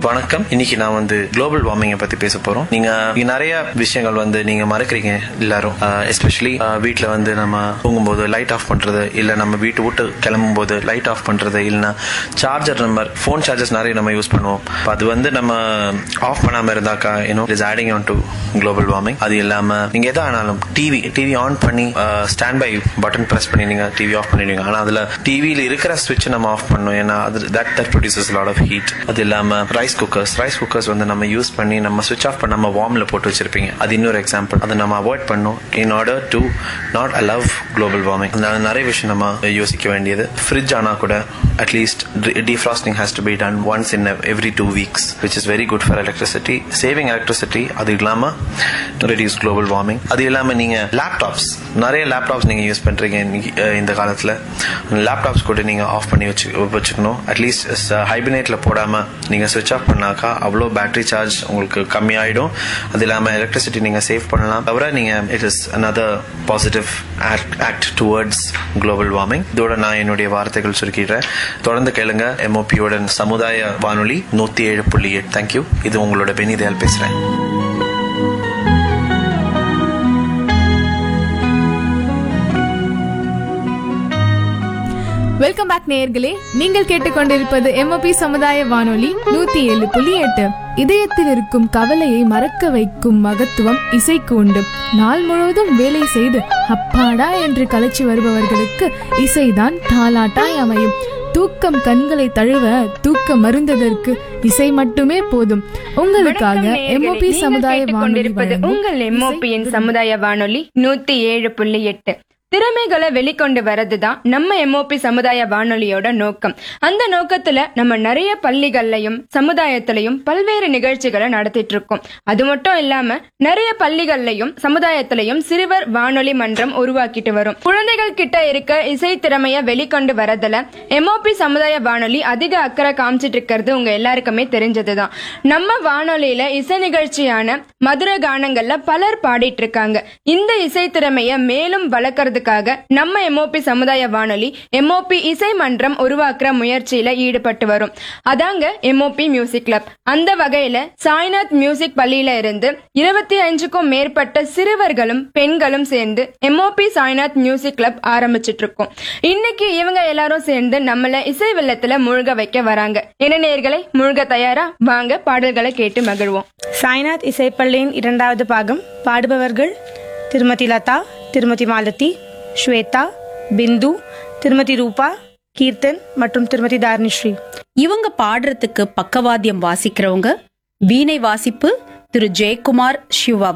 வணக்கம் இன்னைக்கு நான் வந்து குளோபல் வார்மிங்கை பத்தி பேச போறோம் நீங்க இங்க நிறைய விஷயங்கள் வந்து நீங்க மறக்கிறீங்க எல்லாரும் எஸ்பெஷலி வீட்ல வந்து நம்ம தூங்கும்போது லைட் ஆஃப் பண்றது இல்ல நம்ம வீட்டு விட்டு கிளம்பும் போது லைட் ஆஃப் பண்றது இல்லைன்னா சார்ஜர் நம்பர் ஃபோன் சார்ஜர்ஸ் நிறைய நம்ம யூஸ் பண்ணுவோம் அப்ப அது வந்து நம்ம ஆஃப் பண்ணாம இருந்தாக்கா you know is adding on to global warming அது இல்லாம நீங்க எதா ஆனாலும் டிவி டிவி ஆன் பண்ணி ஸ்டாண்ட் பை பட்டன் பிரஸ் பண்ணி நீங்க டிவி ஆஃப் பண்ணிடுவீங்க ஆனா அதுல டிவியில இருக்கிற ஸ்விட்ச் நம்ம ஆஃப் பண்ணணும் ஏன்னா அது that that produces lot of heat அது இல்லாம ரைஸ் குக்கர்ஸ் ரைஸ் குக்கர்ஸ் வந்து நம்ம யூஸ் பண்ணி நம்ம ஸ்விட்ச் ஆஃப் பண்ணாம வார்ம்ல போட்டு வச்சிருப்பீங்க அது இன்னொரு எக்ஸாம்பிள் அதை நம்ம அவாய்ட் பண்ணணும் in order to not allow global warming அதனால நிறைய விஷயம் நம்ம யோசிக்க வேண்டியது ஃப்ரிட்ஜ் ஆனா கூட at least defrosting has to be done once in every two weeks which is very good for electricity saving electricity அது இல்லாம reduce global warming அது இல்லாம நீங்க லேப்டாப்ஸ் நிறைய லேப்டாப்ஸ் நீங்க யூஸ் பண்றீங்க இன்னைக்கு, அஹ், இந்த காலத்துல லேப்டாப்ஸ் கூட நீங்க ஆஃப் பண்ணி வச்சு வச்சுக்கணும் அட்லீஸ்ட் ஹைபினேட்ல போடாம நீங்க சுவிட்ச் ஆஃப் பண்ணாக்கா அவ்வளோ பேட்டரி சார்ஜ் உங்களுக்கு கம்மியாயிடும் அது இல்லாம எலக்ட்ரிசிட்டி நீங்க சேவ் பண்ணலாம் தவிர நீங்க it is another positive act towards global warming இதோட நான் என்னுடைய வார்த்தைகள் சுருக்கிடுறேன் தொடர்ந்து கேளுங்க எம்ஓபியோட சமுதாய வானொலி நூத்தி ஏழு புள்ளி எட்டு தேங்க்யூ இது உங்களோட பெனிதயால் பேசுறேன் வெல்கம் பேக் நேயர்களே நீங்கள் கேட்டுக்கொண்டிருப்பது எம்ஓபி சமுதாய வானொலி நூத்தி ஏழு புள்ளி எட்டு இதயத்தில் இருக்கும் கவலையை மறக்க வைக்கும் மகத்துவம் இசைக்கு உண்டு நாள் முழுவதும் வேலை செய்து அப்பாடா என்று கலைச்சி வருபவர்களுக்கு இசைதான் தாலாட்டாய் அமையும் தூக்கம் கண்களை தழுவ தூக்க மருந்ததற்கு இசை மட்டுமே போதும் உங்களுக்காக வணக்கம் நேயர்களே. எம்ஓபி நீங்கள் சமுதாய வானொலி கேட்டுக்கொண்டிருப்பது வழங்கும் உங்கள் எம்ஓபியின் சமுதாய வானொலி நூத்தி ஏழு புள்ளி எட்டு திறமைகளை வெளிக்கொண்டு வரதுதான் நம்ம எம்ஓபி சமுதாய வானொலியோட நோக்கம் அந்த நோக்கத்துல நம்ம நிறைய பள்ளிகள்லயும் சமுதாயத்திலையும் பல்வேறு நிகழ்ச்சிகளை நடத்திட்டு இருக்கோம் அது மட்டும் இல்லாம நிறைய பள்ளிகள்லயும் சமுதாயத்திலையும் சிறுவர் வானொலி மன்றம் உருவாக்கிட்டு வரும் குழந்தைகள் கிட்ட இருக்க இசை திறமைய வெளிக்கொண்டு வரதுல எம்ஓபி சமுதாய வானொலி அதிக அக்கறை காமிச்சிட்டு இருக்கிறது உங்க எல்லாருக்குமே தெரிஞ்சதுதான் நம்ம வானொலியில இசை நிகழ்ச்சியான மதுர கானங்கள்ல பலர் பாடிட்டு இருக்காங்க இந்த இசை திறமைய மேலும் வளர்க்கறதுக்காக நம்ம எம்ஓபி சமுதாய வானொலி எம்ஓபி இசை மன்றம் உருவாக்குற முயற்சியில ஈடுபட்டு வரும் அதாங்க எம்ஓபி மியூசிக் கிளப் அந்த வகையில சாய்நாத் மியூசிக் பள்ளியில இருந்து இருபத்தி அஞ்சுக்கும் மேற்பட்ட சிறுவர்களும் பெண்களும் சேர்ந்து எம்ஓபி சாய்நாத் மியூசிக் கிளப் ஆரம்பிச்சிட்டு இருக்கோம் இன்னைக்கு இவங்க எல்லாரும் சேர்ந்து நம்மள இசை வெள்ளத்துல முழுக வைக்க வராங்க என்ன நேயர்களே முழுக தயாரா வாங்க பாடல்களை கேட்டு மகிழ்வோம் சாய்நாத் இசைப்பள்ளியின் இரண்டாவது பாகம் பாடுபவர்கள் திருமதி லதா திருமதி மாலதி ஸ்வேதா பிந்து திருமதி ரூபா கீர்த்தன் மற்றும் திருமதி தாரிணிஸ்ரீ இவங்க பாடுறதுக்கு பக்கவாத்தியம் வாசிக்கிறவங்க வீணை வாசிப்பு திரு ஜெயக்குமார் சிவா